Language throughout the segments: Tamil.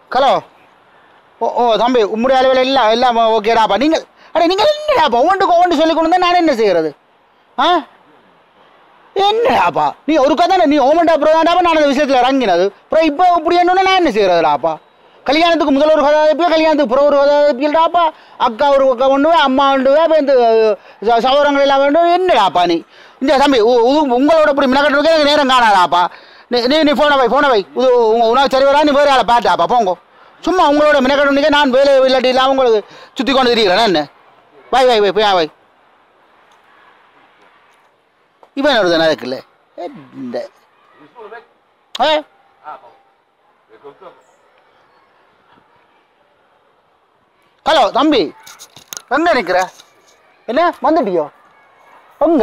ஹலோ ஓ ஓ தம்பி உம்முடைய அளவில் இல்லை எல்லாம் ஓகேடாப்பா நீங்கள் அட நீங்கள் என்னடாப்பா ஒவ்வொன்றுக்கு ஒவ்வொன்று சொல்லி கொண்டு வந்தா நான் என்ன செய்கிறது ஆ என்னடாப்பா நீ ஒரு கதை நீ ஓமண்டா அப்புறம் தான்டாப்பா நான் அந்த விஷயத்தில் இறங்கினது அப்புறம் இப்போ இப்படி என்னன்னு நான் என்ன செய்கிறதுடாப்பா கல்யாணத்துக்கு முதல் ஒரு கதை இருப்பியா கல்யாணத்துக்கு பிறகு ஒரு கதை இருப்பியல்டாப்பா அக்கா ஒரு அக்கா ஒன்று அம்மா ஒன்று இப்போ இந்த ச- சகோதரங்கள் எல்லாம் வேண்டும் என்னடாப்பா நீ இந்த தம்பி உ- உ- உங்களோட இப்படி மினக்கட்டுறதுக்கு எனக்கு நேரம் காணாதாப்பா நீ நீ நீ ஃபோனை வை ஃபோனை வை இது உ- உனக்கு சரி வரா நீ வேறு ஆளை பார்த்தாப்பா போங்க சும்மா உங்களோட மினக்கட்டுறதுக்கே நான் வேலை இல்லாட்டி இல்லாமல் உங்களுக்கு சுற்றி கொண்டு திரிகிறேன் என்ன வை வை வை போய் வை இவன் ஒரு தானே இருக்குல்ல இந்த ஏ ஹலோ தம்பி எங்க நிக்கிற என்ன வந்துட்டியோ எங்க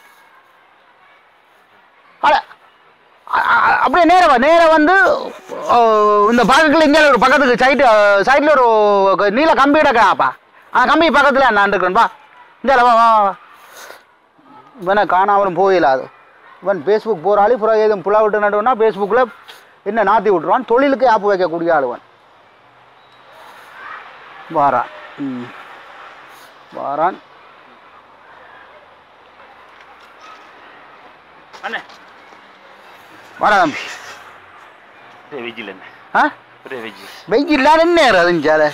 அட அ- அ- அப்படியே நேரா வா நேரா வந்து ஓ, இந்த பக்கத்தில் இங்கே ஒரு பக்கத்துக்கு சைடு சைடில் ஒரு நீல கம்பி கிடக்காப்பா அந்த கம்பி பக்கத்தில் நான் இருக்கிறேன்பா இந்த வா வா வா. இவனை காணாமலும் போயிடாது இவன் ஃபேஸ்புக் போகிறாளி புறம் எதுவும் புலா விட்டு நடுவனா ஃபேஸ்புக்கில் என்ன நாத்தி விட்டுருவான் தொழிலுக்கு ஆப்பு வைக்கக்கூடிய ஆளுவன் வாரான் ம் வாரான் அண்ணே வாடா தம்பி ஒரே வெஜ்ஜில் என்ன ஆ ஒரே வெஜ்ஜி வெயில் இல்லாத என்ன அதுஞ்சால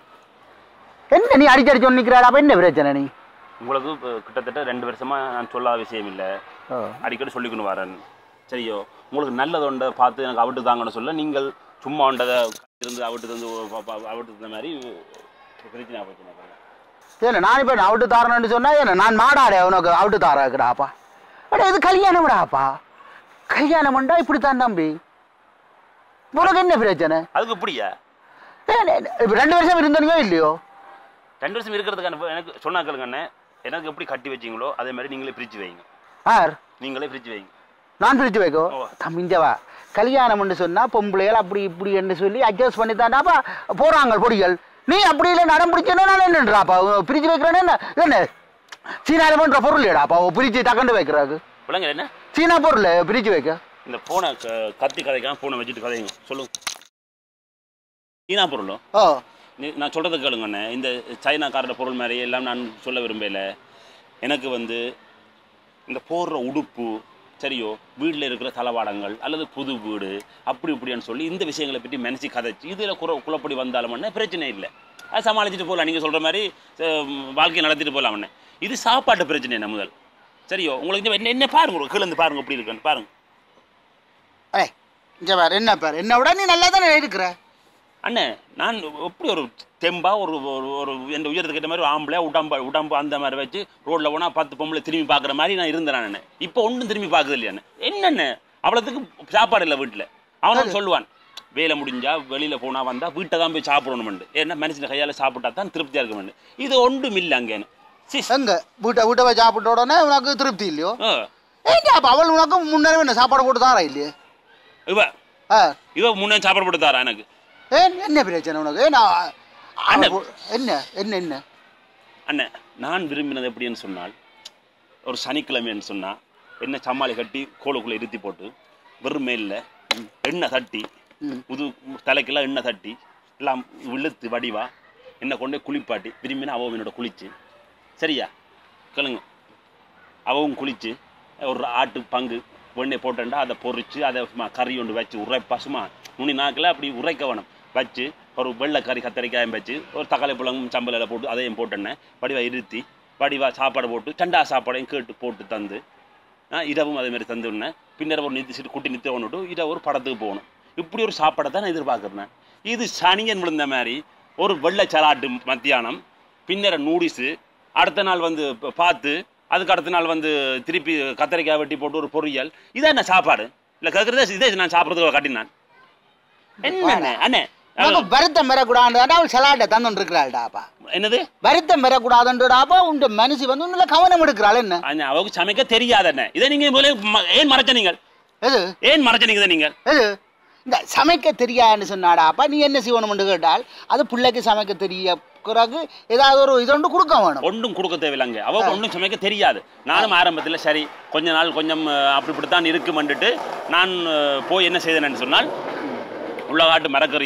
என்ன நீ அடிச்சு அடிச்சு நிற்கிறாள் அப்போ என்ன பிரச்சனை நீ உங்களுக்கு இப்ப கிட்டத்தட்ட ரெண்டு வருஷமா நான் சொல்லாத விஷயம் இல்லை ஓ அடிக்கடி சொல்லிக்கணும் வரேன் சரியோ உங்களுக்கு நல்லது ஒன்றை பார்த்து எனக்கு அவிட்டு தாங்கன்னு சொல்ல நீங்கள் சும்மா ஒன்றதை இருந்து அவிட்டு தந்து ப- ப- அவிட்டு தந்த மாதிரி பிரச்சனை போச்சு எனக்கு. ஏன்னா நான் இப்போ அவுட்டு தாரணும்னு சொன்னா என்ன நான் மாடாடே உனக்கு அவுட்டு தாராக்குடாப்பா அடே இது கல்யாணம்டாப்பா கல்யாணம் பண்ணா இப்படித்தான் தம்பி உனக்கு என்ன பிரச்சனை அதுக்கு இப்படியா ஏன் இப்போ ரெண்டு வருஷம் இருந்தீங்களோ இல்லையோ ரெண்டு வருஷம் இருக்கிறதுக்கான எனக்கு சொன்னா கேளுங்க அண்ணே எனக்கு எப்படி கட்டி வச்சீங்களோ அதே மாதிரி நீங்களே பிரிச்சு வைங்க ஆர் நீங்களே பிரிச்சு வைங்க நான் பிரிச்சு வைக்கோ ஓ. தம்பிஞ்சவா கல்யாணம்னு சொன்னா பொம்பளைகள் அப்படி இப்படி என்று சொல்லி அட்ஜஸ்ட் பண்ணி தாண்டாப்பா போறாங்க பொடிகள் நீ அப்படி இல்லை நடம் பிடிச்சேன்னா நான் என்னன்றாப்பா பிரிச்சு வைக்கிறேன்னு என்ன இது என்ன சீனால பண்ற பொருள் ஏடாப்பா பிரிச்சு டக்கண்டு வைக்கிறாரு விளங்க என்ன சீனா பொருள் பிரிச்சு வைக்க இந்த போனை கத்தி கதைக்காம போனை வச்சுட்டு கதைங்க சொல்லுங்க சீனா பொருளும் ஓ நீ- நான் சொல்கிறத கேளுங்கண்ணே இந்த சைனாக்காரோட பொருள் மாதிரி எல்லாம் நான் சொல்ல விரும்பல எனக்கு வந்து இந்த போடுற உடுப்பு சரியோ வீட்டில் இருக்கிற தளவாடங்கள் அல்லது புது வீடு அப்படி இப்படின்னு சொல்லி இந்த விஷயங்களை பற்றி மனசு கதைச்சு இதில் குற குழப்படி வந்தாலுமண்ணே பிரச்சனை இல்லை அது சமாளிச்சுட்டு போகலாம் நீங்கள் சொல்கிற மாதிரி அஹ், வாழ்க்கையை நடத்திட்டு போகலாமண்ணே இது சாப்பாட்டு பிரச்சனை என்ன முதல் சரியோ உங்களுக்கு இந்த என்ன என்ன பாருங்க கீழே இருந்து பாருங்க எப்படி இருக்குன்னு பாருங்க ஏய் இங்க பாரு என்ன பாரு என்ன விட நீ நல்லா தானே இருக்கிற அண்ணே நான் எப்படி ஒரு தெம்பா ஒரு ஒரு ஒரு எந்த உயரத்துக்கு ஏற்ற மாதிரி ஒரு ஆம்பளை உடம்பு உடம்பு அந்த மாதிரி வச்சு ரோட்ல போனா பத்து பொம்பளை திரும்பி பார்க்குற மாதிரி நான் இருந்தேன் நான் இப்போ ஒன்றும் திரும்பி பார்க்கறது இல்லையாண்ணே என்னண்ணே அவ்வளோத்துக்கு சாப்பாடு இல்லை வீட்டில் அவனும் சொல்லுவான் வேலை முடிஞ்சா வெளியில போனா வந்தா வீட்டை தான் போய் சாப்பிடணுமெண்டு ஏன்னா மனுஷன் கையால சாப்பிட்டா தான் திருப்தியா இருக்குமெண்டு இது ஒன்றும் இல்லை அங்கேன்னு சிஸ் எங்க வீட்டை வீட்டை போய் சாப்பிட்ட உடனே உனக்கு திருப்தி இல்லையோ ஆ ஏங்க அப்ப அவள் உனக்கு முன்னரே என்ன சாப்பாடு போட்டு தாரா இல்லையே இவ ஆ இவ முன்னே சாப்பாடு போட்டு தாரா எனக்கு ஏன் என்ன பிரச்சனை உனக்கு ஏன் நான் அண்ணே. என்ன என்ன என்ன அண்ணே நான் விரும்பினது எப்படின்னு சொன்னால் ஒரு சனிக்கிழமைன்னு சொன்னால் என்ன சம்மாளி கட்டி கோலுக்குள்ளே இருத்தி போட்டு வெறும் மேலில் எண்ணெய் தட்டி ம். முது தலைக்கெல்லாம் எண்ணெய் தட்டி எல்லாம் இழுத்து வடிவா என்னை கொண்டு போய் குளிப்பாட்டி விரும்பினா அவன் என்னோட குளிச்சு சரியா கேளுங்க அவவும் குளிச்சு ஒரு ஆட்டு பங்கு வெண்ணெய் போட்டேன்டா அதை பொரிச்சு அதை சும்மா கறி ஒன்று வச்சு உரைப்பா சும்மா நுனி நாக்கில் அப்படி உரைக்க வேணும் வச்சு ஒரு வெள்ளை கறி கத்தரிக்காயும் வச்சு ஒரு தக்காளி பழமும் சம்பலில் போட்டு அதையும் போட்டேன்னேன் வடிவா இருத்தி வடிவா சாப்பாடு போட்டு சண்டா சாப்பாடையும் கேட்டு போட்டு தந்து ஆ, இரவும் அதே மாதிரி தந்துடனேன் பின்னர் ஒரு நிறுத்திட்டு குட்டி நிறுத்த ஒன்றுட்டு இரவு ஒரு படத்துக்கு போகணும் இப்படி ஒரு சாப்பாடை தான் நான் எதிர்பார்க்குறேன் இது சனியன் விழுந்த மாதிரி ஒரு வெள்ளை சலாட்டு மத்தியானம் பின்னர் நூடிஸு அடுத்த நாள் வந்து ப- பார்த்து அதுக்கு அடுத்த நாள் வந்து திருப்பி கத்தரிக்காய் வெட்டி போட்டு ஒரு பொரியல் இதான் என்ன சாப்பாடு இல்லை கேட்குறதே இதே நான் சாப்பிட்றதுக்கு கட்டினான் என்ன அண்ணே? அண்ணே உனக்கு வருத்தம் பெறக்கூடாது அவள் சலாட்டை தந்துட்டு இருக்கிறாள்டாப்பா என்னது வருத்தம் பெறக்கூடாதுன்றடாப்பா உண்ட மனசு வந்து உன்னில் கவனம் எடுக்கிறாள் என்ன அண்ணே அவருக்கு சமைக்க தெரியாது அண்ணே இதை நீங்கள் முதலே ம- ஏன் மறைச்ச நீங்கள் எது ஏன் மறைச்ச நீங்கள் நீங்கள் எது இந்த சமைக்க தெரியாதுன்னு சொன்னாடாப்பா நீ என்ன செய்யணும்னு கேட்டால் அது பிள்ளைக்கு சமைக்க தெரிய பிறகு ஏதாவது ஒரு இதொண்டு கொடுக்க வேணும் ஒன்றும் கொடுக்க தேவையில்லைங்க அவ ஒன்றும் சமைக்க தெரியாது நானும் ஆரம்பத்தில் சரி கொஞ்ச நாள் கொஞ்சம் அஹ், அப்படி இப்படித்தான் இருக்குமென்றுட்டு நான் அஹ், போய் என்ன செய்தேன்னு சொன்னால் உள்ளகாட்டு மரக்கறிகள்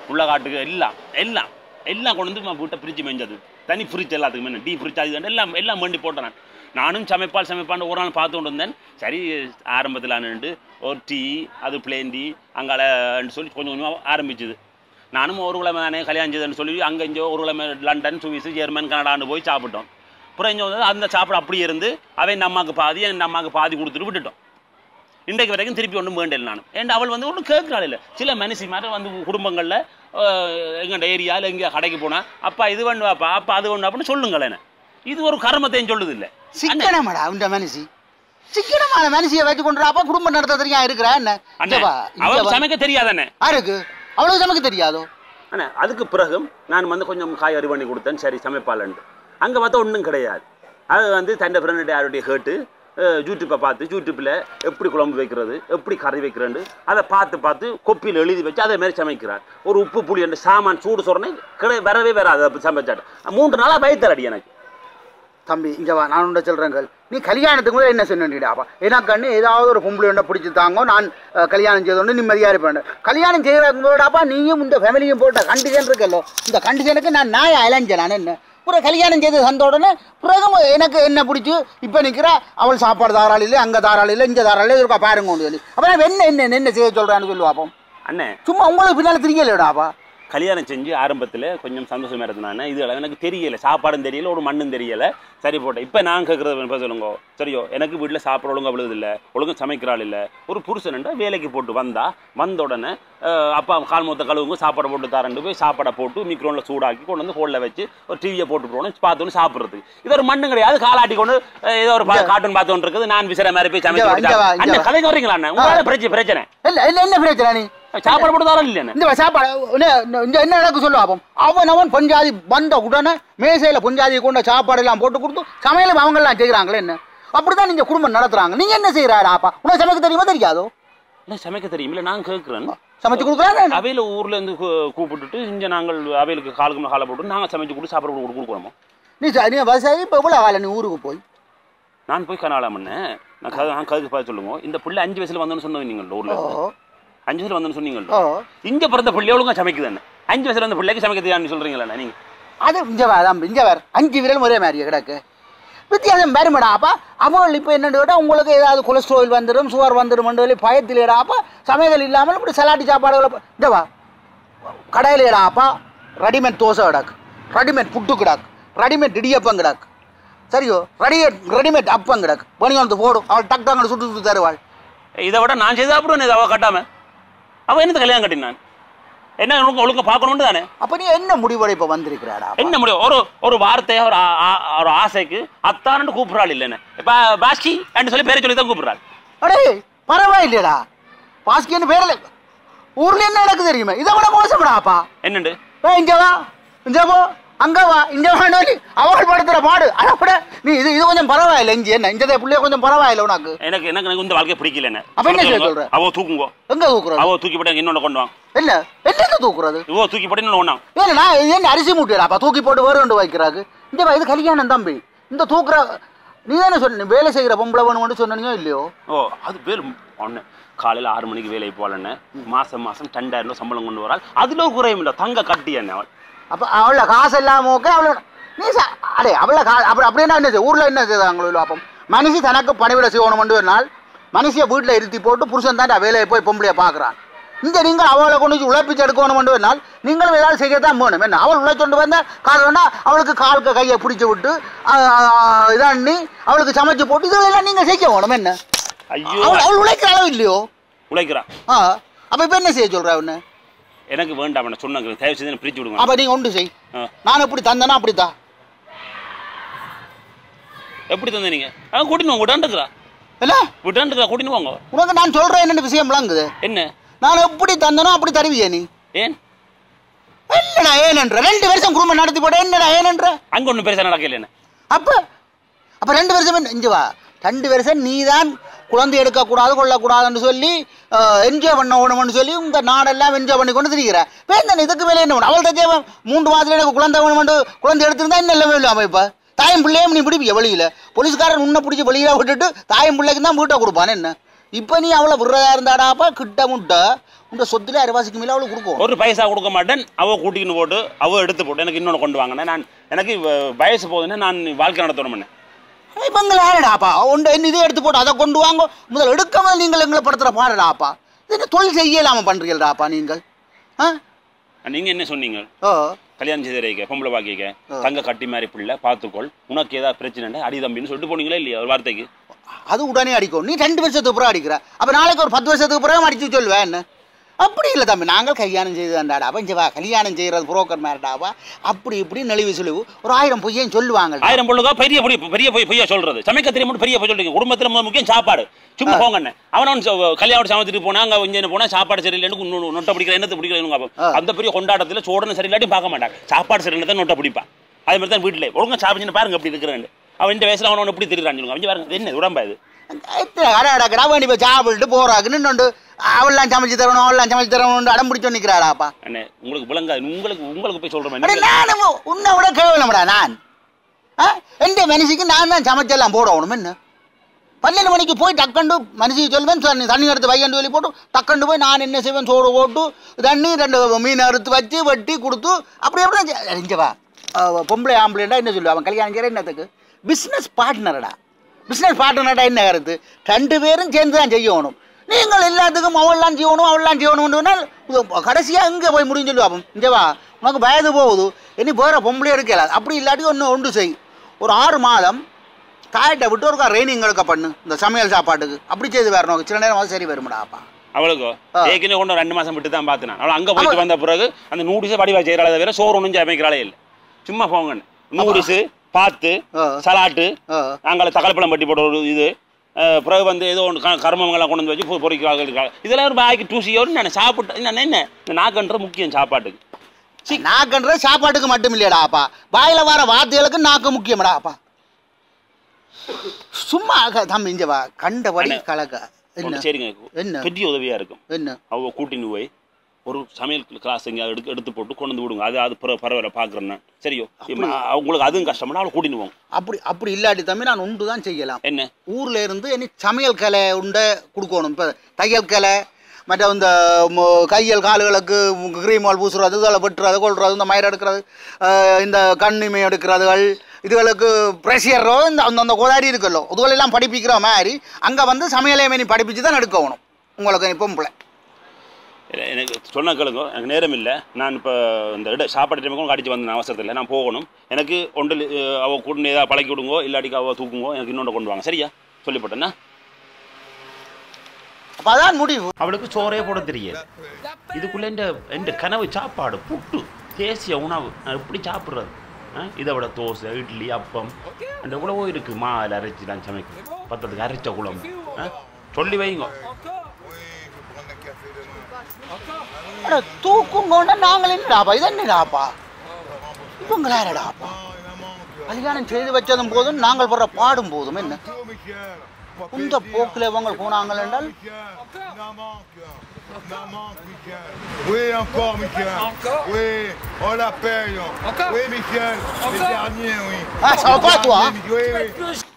உள்ளகாட்டுக்கு எல்லாம் எல்லாம் எல்லாம் கொண்டு வந்து வீட்டை ஃப்ரிட்ஜ் மேஞ்சது தனி ஃப்ரிட்ஜ் எல்லாத்துக்குமே என்ன டீ ஃப்ரிட்ஜ் அது இதுன்னு எல்லாம் எல்லாம் வேண்டி போட்டேன் நான் நானும் சமைப்பால் சமைப்பான்னு ஒரு நாள் பார்த்து கொண்டு வந்தேன் சரி ஆரம்பத்தில் நின்று ஒரு டீ அது பிளேன் டீ அங்காலன்னு சொல்லி கொஞ்சம் கொஞ்சமாக ஆரம்பிச்சுது நானும் ஒரு கிழமை தானே கல்யாணம் செய்தேன்னு சொல்லி அங்கே இங்கே ஒரு கிழமை லண்டன் சுவிஸ் ஜெர்மன் கனடான்னு போய் சாப்பிட்டோம் அப்புறம் இங்கே வந்து அந்த சாப்பிட அப்படியே இருந்து அவன் இந்த அம்மாவுக்கு பாதி என் அம்மாவுக்கு பாதி கொடுத்துட்டு விட்டுட்டோம் இன்றைக்கு வரைக்கும் திருப்பி ஒன்றும் வேண்டல நான் ஏன் அவள் வந்து ஒன்றும் கேட்கறாள் இல்லை சில மனுஷி மாதிரி வந்து குடும்பங்களில் எங்கள்ட ஏரியாவில் எங்கே கடைக்கு போனால் அப்பா இது பண்ணுவாப்பா அப்பா அது ஒன்று அப்படின்னு சொல்லுங்களேன் இது ஒரு கர்மத்தையும் சொல்லுது இல்லை சிக்கனமாடா இந்த மனுஷி சிக்கனமான மனுஷியை வச்சு கொண்டுறாப்பா குடும்பம் நடத்த தெரியா இருக்கிறா என்ன அண்ணே இங்க வா, இங்க அவள் வா. சமைக்க தெரியாதானே யாருக்கு அவ்வளவு சமைக்க தெரியாதோ அண்ணே அதுக்கு பிறகு நான் வந்து கொஞ்சம் காய் அரி பண்ணி கொடுத்தேன் சரி சமைப்பாளன்ட்டு அங்கே பார்த்தா ஒன்றும் கிடையாது அது வந்து தண்டை ஃப்ரெண்டு யாருடைய கேட்டு யூடியூப்பை பார்த்து யூடியூப்பில் எப்படி குழம்பு வைக்கிறது எப்படி கறி வைக்கிறேன்னு அதை பார்த்து பார்த்து கொப்பியில் எழுதி வச்சு அதே மாதிரி சமைக்கிறார் ஒரு உப்பு புளி என்று சாமான் சூடு சொன்னே கிடை வரவே வராது அப்படி சமைச்சாட்டு மூன்று நாளாக பயத்தரடி எனக்கு தம்பி இங்க வா நான் உண்ட சொல்றேங்கள் நீ கல்யாணத்துக்கு கூட என்ன சொன்னிடாப்பா எனக்கு கண்ணு ஏதாவது ஒரு பொம்பளை ஒன்றை பிடிச்சி தாங்கோ நான் அஹ், கல்யாணம் செய்தோன்னு நிம்மதியாக இருப்பேன் கல்யாணம் செய்யறப்பா நீயும் இந்த ஃபேமிலியும் போட்ட கண்டிஷன் இருக்கல்லோ இந்த கண்டிஷனுக்கு நான் நாய் அலைஞ்சேன் நான் என்ன பிறகு கல்யாணம் செய்து தந்த உடனே பிறகு எனக்கு என்ன பிடிச்சி இப்போ நிற்கிறா அவள் சாப்பாடு தாராள் இல்லை அங்கே தாராள் இல்லை இங்கே தாராள் இல்லை இருக்கா பாருங்க கொண்டு சொல்லி அப்புறம் என்ன என்ன என்ன செய்ய சொல்கிறான்னு சொல்லுவாப்போம் அண்ணே சும்மா உங்களுக்கு பின்னால் தெரியலடாப்பா கல்யாணம் செஞ்சு ஆரம்பத்தில் கொஞ்சம் சந்தோஷமா இருந்தானே இது எனக்கு தெரியல சாப்பாடும் தெரியல ஒரு மண்ணும் தெரியல சரி போட்டேன் இப்போ நான் கேட்குறது இப்போ சொல்லுங்க சரியோ எனக்கு வீட்டில் சாப்பிட ஒழுங்கா விழுது இல்லை ஒழுங்கா சமைக்கிறாள் இல்லை ஒரு புருஷன்டா வேலைக்கு போட்டு வந்தா வந்த உடனே அஹ், அப்பா கால் மூத்த கழுவுங்க சாப்பாடை போட்டு தரண்டு போய் சாப்பாடை போட்டு மிக்ரோனில் சூடாக்கி கொண்டு வந்து ஹோலில் வச்சு ஒரு டிவியை போட்டு போகணும் பார்த்தோன்னு சாப்பிட்றதுக்கு இது ஒரு மண்ணு கிடையாது காலாட்டி கொண்டு அஹ், ஏதோ ஒரு கார்ட்டூன் பார்த்து இருக்குது நான் விசிற மாதிரி போய் இங்க வா, இங்க வா, சமைச்சு இங்க அண்ணன் வா. கதைக்கு வரீங்களா அண்ணன் உங்களால பிரச்சனை பிரச்சனை இல்லை இல்லை என்ன பிரச்சனை நீ சாப்பாடு போட்டு தரம் இல்லைண்ணே இந்த சாப்பாடு என்ன இந்த என்ன நடக்கு சொல்லு அப்போ அவன் அவன் பஞ்சாதி வந்த உடனே மேசையில் பஞ்சாதி கொண்ட சாப்பாடு எல்லாம் போட்டு கொடுத்து சமையலும் அவங்கெல்லாம் செய்கிறாங்களே என்ன அப்படிதான் நீங்க குடும்பம் நடத்துறாங்க நீங்க என்ன செய்யறாடாப்பா உனக்கு சமைக்க தெரியுமா தெரியாதோ இல்லை சமைக்க தெரியும் இல்லை நான் கேட்குறேன் சமைச்சு கொடுக்குறாங்க அவையில ஊர்ல இருந்து கூ- கூப்பிட்டுட்டு இங்க நாங்கள் அவைகளுக்கு காலுக்கு மேல காலை போட்டு நாங்க சமைச்சு கொடுத்து சாப்பாடு கொடுத்து கொடுக்குறோமோ நீ ச- நீ விவசாயி இப்போ எவ்வளோ காலம் நீ ஊருக்கு போய் நான் போய் கனாலாம் பண்ணேன் நான் கதை நான் கதைக்கு பார்த்து சொல்லுங்க இந்த பிள்ளை அஞ்சு வயசுல வந்தோன்னு சொன்னது நீங்கள் ஊர்ல ஓ இருந்து. அஞ்சு வயசுல வந்தோன்னு ஓ சொன்னீங்க இங்க பிறந்த பிள்ளை ஒழுங்கா சமைக்குது என்ன அஞ்சு வயசுல வந்த பிள்ளைக்கு சமைக்க தெரியாதுன்னு சொல்றீங்களா நீங்க அது இங்க வா தம்பி இங்க வேற அஞ்சு விரல் ஒரே மாதிரி கிடக்கு வித்தியாசம் வருமாடாப்பா அவள் இப்போ என்னன்னு கேட்டால் உங்களுக்கு ஏதாவது கொலஸ்ட்ரால் வந்துடும் சுகர் வந்துடும் சொல்லி பயத்திலேடாப்பா சமையல் இல்லாமல் இப்படி சலாட்டி சாப்பாடுகளை ப- இந்த வா கடையிலேடாப்பா ரெடிமேட் தோசை கிடக்கு ரெடிமேட் புட்டு கிடக்கு ரெடிமேட் இடியப்பம் கிடக்கு சரியோ ரெடிமேட் ரெடிமேட் அப்பம் கிடக்கு பணி வந்து போடும் அவள் டக் டக்குன்னு சுட்டு சுட்டு தருவாள் இதை விட நான் செய்து சாப்பிடுவேன் இதை அவ கட்டாம அவ என்னது கல்யாணம் கட்டினான் என்ன ஒழுங்க ஒழுங்கா பார்க்கணும்னு தானே அப்போ நீ என்ன முடிவோட இப்போ வந்திருக்கிறாடா என்ன முடியும் ஒரு ஒரு வார்த்தையை ஒரு ஆ- ஆ- ஒரு ஆசைக்கு அத்தான்னு கூப்பிடுறாள் இல்லைன்னு இப்போ பாஸ்கி சொல்லி பேரை சொல்லி தான் கூப்பிடுறாள் அடே பரவாயில்லையடா பாஸ்கின்னு பேரில் ஊர்ல என்ன நடக்குது தெரியுமா இதை விட மோசப்படாப்பா என்னண்டு ஏய், இங்க வா இங்க போ அங்க வா இங்க வான்னு சொல்லி அவள் படுத்துற பாடு அதை விட நீ இது இது கொஞ்சம் பரவாயில்ல இங்க என்ன இந்த பிள்ளைய கொஞ்சம் பரவாயில்ல உனக்கு எனக்கு எனக்கு எனக்கு இந்த வாழ்க்கை பிடிக்கல என்ன அப்ப என்ன செய்ய சொல்ற? அவ தூக்குங்கோ எங்க தூக்குறது அவ தூக்கி போட்டு இன்னொன்று கொண்டு வாங்க இல்ல என்னங்க தூக்குறது இவோ தூக்கி போட்டு இன்னொன்று ஒன்றா ஏன்னா நான் இது என்ன அரிசி மூட்டையாப்பா தூக்கி போட்டு வேறு கொண்டு வைக்கிறாங்க இந்த வா, இது கல்யாணம் தம்பி இந்த தூக்குற நீ தானே சொன்ன வேலை செய்கிற பொம்பளை வேணும்னு சொன்னீங்க இல்லையோ ஓ அது பேர் ஒன்று காலையில் ஆறு மணிக்கு வேலைக்கு போகலன்னு மாதம் மாதம் ரெண்டாயிரம் ரூபாய் சம்பளம் கொண்டு வராள் அதில் ஒரு குறையும் இல்லை தங்க கட்டி என்ன அவள் அப்போ அவள காசு இல்லாம ஓகே அவள நீ சா அடே அவள கா அப்புறம் அப்படின்னா என்ன செய்ய ஊரில் என்ன செய்தாங்களோ அப்போ மனுஷி தனக்கு பணிவிட செய்யணும் ஒரு நாள் மனுஷியை வீட்டில் இருத்தி போட்டு புருஷன் தான் வேலையை போய் பொம்பளையை பார்க்குறான் இங்கே நீங்கள் அவளை கொண்டு வந்து உழைப்பிச்சு எடுக்கணும் ஒரு நாள் நீங்களும் ஏதாவது செய்யத்தான் போகணும் என்ன அவள் உழைச்சொண்டு வந்தால் காரணம்னா அவளுக்கு காலுக்கு கையை பிடிச்சி விட்டு இதாண்ணி அவளுக்கு சமைச்சு போட்டு இதெல்லாம் நீங்கள் செய்ய வேணும் என்ன ஐயோ அவள் அவள் உழைக்கிற அளவு இல்லையோ உழைக்கிறான் ஆ அப்போ இப்போ என்ன செய்ய சொல்கிறா அவனு எனக்கு வேண்டாம் என்ன சொன்னாங்க தயவு செய்து பிரித்து விடுங்க அப்போ நீங்கள் ஒன்று செய் ஆ. நான் எப்படி தந்தேனா அப்படித்தான் எப்படி தந்த நீங்கள் அவன் கூட்டின்னு வாங்க விட்டாண்டுக்கிறா இல்லை விட்டாண்டுக்கிறா கூட்டின்னு வாங்க உனக்கு நான் சொல்கிறேன் என்னென்ன விஷயம் விளங்குது என்ன நான் எப்படி தந்தனோ அப்படி தருவியா நீ ஏன் என்னடா ஏனன்ற ரெண்டு வருஷம் குடும்பம் நடத்தி போட என்னடா ஏனன்ற அங்கே ஒன்றும் பெருசாக நடக்கல என்ன அப்ப அப்ப ரெண்டு வருஷம் என்ன- இங்க வா ரெண்டு வருஷம் நீ தான் குழந்தை எடுக்கக்கூடாது கொள்ளக்கூடாதுன்னு சொல்லி என்ஜாய் பண்ண வேணும்னு சொல்லி உங்க நாடெல்லாம் என்ஜாய் பண்ணி கொண்டு திரிகிற வேந்தன் இதுக்கு மேலே என்ன வேணும் அவள் தேவன் மூன்று மாதத்துல எனக்கு குழந்தை வேணும்னு குழந்தை எடுத்திருந்தா என்ன இல்லை இல்லாம இப்ப தாயும் பிள்ளையும் நீ பிடிப்பிய வெளியில போலீஸ்காரன் உன்னை பிடிச்சி வெளியில விட்டுட்டு தாயும் பிள்ளைக்கு தான் வீட்டை கொடுப்பான் என்ன இப்போ நீ அவளை விடுறதா இருந்தாடாப்பா கிட்ட முட்டை இந்த சொத்துல அரைவாசிக்கு மேல அவளுக்கு கொடுக்கும் ஒரு பைசா கொடுக்க மாட்டேன் அவ கூட்டிக்கின்னு போட்டு அவ எடுத்து போட்டு எனக்கு இன்னொன்று கொண்டு வாங்கினேன் நான் எனக்கு வ- வயசு போகுதுன்னா நான் வாழ்க்கை நடத்தணும் இவங்க யாருடாப்பா உண்டு என்ன இதை எடுத்து போட்டு அதை கொண்டு வாங்க முதல் எடுக்காம நீங்கள் எங்களை படுத்துற பாருடாப்பா இது என்ன தொழில் செய்யலாம பண்றீங்களாப்பா நீங்கள் ஆ நீங்க என்ன சொன்னீங்க ஓ கல்யாணம் செய்து வைக்க பொம்பளை பாக்கிக்க தங்க கட்டி மாதிரி பிள்ளை பார்த்துக்கொள் உனக்கு ஏதாவது பிரச்சனை அடி தம்பின்னு சொல்லிட்டு போனீங்களா இல்லையா ஒரு வார்த்தைக்கு அது உடனே அடிக்கும் நீ ரெண்டு வருஷத்துக்கு பிறகு அடிக்கிற அப்ப நாளைக்கு ஒரு பத்து வருஷத்துக்கு பிறகு அடிச்சு சொல்லுவேன் என்ன அப்படி இல்லை தம்பி நாங்கள் கல்யாணம் செய்து தாண்டாடா இங்க வா கல்யாணம் செய்கிறது புரோக்கர் மேரடாவா அப்படி இப்படி நெளிவு சுழிவு ஒரு ஆயிரம் பொய்யன் சொல்லுவாங்க ஆயிரம் பொண்ணுக்கா பெரிய பொய் பெரிய பொய் பொய்யா சொல்றது சமைக்க தெரியும் மட்டும் பெரிய பொய் சொல்றீங்க குடும்பத்துல முதல் முக்கியம் சாப்பாடு சும்மா போங்கண்ணே அவனவன் ச- கல்யாணம் சமைச்சிட்டு போனா அங்க இங்க போனா சாப்பாடு சரியில்லைன்னு நொ- நொட்டை பிடிக்கிற என்னத்தை பிடிக்கிறேன் அந்த பெரிய கொண்டாட்டத்துல சோடனை சரியில்லாட்டி பார்க்க மாட்டாங்க சாப்பாடு சரியில்லை தான் நொட்டை பிடிப்பா அதே மாதிரி தான் வீட்டில் ஒழுங்கா சாப்பிட்டு பாருங்க அப்படி இருக்கிறேன் அவன் இந்த வயசுல அவன் எப்படி தெரியுறான்னு சொல்லுங்க அவங்க பாருங்க இது என்ன உடம்பா இது கடை அடக்கடா வேண்டி போய் சாப்பிட்டு போறாக்குன்னு நின்று அவள்லாம் சமைச்சு தரணும் அவள்லாம் சமைச்சு தரணும் அடம் பிடிச்சு நிற்கிறாடாப்பா அண்ணே உங்களுக்கு விளங்காது உங்களுக்கு உங்களுக்கு போய் சொல்ற அடே மாதிரி நானும் உன்னை விட கேவலம்டா நான் ஆ எந்த மனுஷிக்கு நான் தான் சமைச்செல்லாம் போடணும் என்ன பன்னெண்டு மணிக்கு போய் டக்கண்டு மனுஷிக்கு சொல்லுவேன் தண்ணி தண்ணி எடுத்து வைக்கண்டு சொல்லி போட்டு டக்கண்டு போய் நான் என்ன செய்வேன் சோறு போட்டு தண்ணி ரெண்டு மீன் அறுத்து வச்சு வெட்டி கொடுத்து அப்படி எப்படி இங்கே வா அவ பொம்பளை ஆம்பளைண்டா என்ன சொல்லுவா அவன் கல்யாணம் செய்கிற என்னத்துக்கு பிஸ்னஸ் பார்ட்னரடா பிஸ்னஸ் பார்ட்னர்டா என்ன கருத்து ரெண்டு பேரும் சேர்ந்து தான் செய்யணும் நீங்கள் எல்லாத்துக்கும் அவள்லாம் செய்யணும் அவள்லாம் செய்யணும்னு கடைசியாக இங்கே போய் முடியும் சொல்லுவா அப்போ இங்கே வா உனக்கு வயது போகுது இனி வேற பொம்பளை எடுக்கல அப்படி இல்லாட்டி ஒன்று ஒன்று செய் ஒரு ஆறு மாதம் தாயிட்ட விட்டு ஒருக்கா ட்ரைனிங் எடுக்க பண்ணு இந்த சமையல் சாப்பாட்டுக்கு அப்படி செய்து வேற நோக்கு சில நேரம் சரி வரும்டாப்பா அவளுக்கோ ஆ. ஏற்கனவே கொண்டு ரெண்டு மாசம் விட்டு தான் பார்த்தேன் அவள் அங்க போயிட்டு வந்த பிறகு அந்த நூடிஸை வடிவா செய்யறாளே தவிர சோறு ஒன்றும் சமைக்கிறாளே இல்லை சும்மா போங்க நூடிஸு பார்த்து ஆ. சலாட்டு ஆ. நாங்கள் தக்காளிப்பழம் பட்டி போட்ட ஒரு இது அஹ், பிறகு வந்து ஏதோ ஒன்று கர்மங்கள்லாம் கொண்டு வந்து வச்சு பொ- பொரிக்கிறார்கள் இருக்காங்க இதெல்லாம் ஒரு பாய்க்கு டூசியோன்னு நான் சாப்பிட்டு என்ன என்ன இந்த நாக்குன்ற முக்கியம் சாப்பாட்டுக்கு நாக்குன்றது சாப்பாட்டுக்கு மட்டும் இல்லையடாப்பா வாயில வர வார்த்தைகளுக்கு நாக்கு முக்கியமடாப்பா சும்மா க- தம்பி இங்க வா கண்டபடி அண்ணே. கலக்க என்ன ஒன்று சரிங்க என்ன பெரிய உதவியா இருக்கும் என்ன அவ கூட்டின்னு போய் ஒரு சமையல் கிளாஸ் எங்கேயாவது எடுத்து எடுத்து போட்டு கொண்டு வந்து விடுங்க அது அது பிற- பரவாயில்ல பார்க்குறேன் நான் சரியோ உங்களுக்கு அதுவும் கஷ்டம்னா அவளை கூட்டின்னு போங்க அப்படி அப்படி இல்லாட்டி தம்பி நான் உண்டு தான் செய்யலாம் என்ன ஊர்ல இருந்து இனி சமையல் கலை உண்டை கொடுக்கணும் இப்போ தையல் கலை மற்ற இந்த ம- கையல் கால்களுக்கு கிரீமால் பூசுறது இதில் வெட்டுறது கொள்றது இந்த மயிர் எடுக்கிறது அஹ் இந்த கண்ணிமை எடுக்கிறதுகள் இதுகளுக்கு ப்ரெஷரோ இந்த அந்த அந்த கோதாரி இருக்குல்லோ இதுகளெல்லாம் படிப்பிக்கிற மாதிரி அங்கே வந்து சமையலே நீ படிப்பிச்சு தான் எடுக்கணும் உங்களுக்கு இப்போ பிள்ளை எ- எனக்கு சொன்ன கேளுங்க எனக்கு நேரம் இல்லை நான் இப்போ இந்த இட சாப்பாடு டைமுக்கும் அடிச்சு வந்த அவசரத்தில் நான் போகணும் எனக்கு ஒன்று அவ கூட்டு ஏதாவது பழக்கி விடுங்கோ இல்லாட்டிக்கு அவ தூக்குங்கோ எனக்கு இன்னொன்று கொண்டு வாங்க சரியா சொல்லிப்பட்டேன்னா அப்போ அதான் முடிவு அவளுக்கு சோறே போட தெரியாது இதுக்குள்ளே இந்த இந்த கனவு சாப்பாடு புட்டு தேசிய உணவு நான் எப்படி சாப்பிட்றது இதை விட தோசை இட்லி அப்பம் அந்த இவ்வளவோ இருக்குது மாவில் அரைச்சி நான் சமைக்கும் பத்தத்துக்கு அரைச்ச குழம்பு ஆ? சொல்லி வைங்க அட தூக்குங்கோன்னா நாங்கள் என்னடாப்பா இது என்னடாப்பா இவங்களாரடாப்பா கல்யாணம் செய்து வச்சதும் போதும் நாங்கள் போடுற பாடும் போதும் என்ன இந்த போக்கில் இவங்க போனாங்கள் என்றால் Oui, encore, Michael. Encore Oui, on l'appelle. Encore Oui, Michael. Encore Le dernier, oui. Ah, ça va pas, Le toi, dernier, Oui, oui. Plus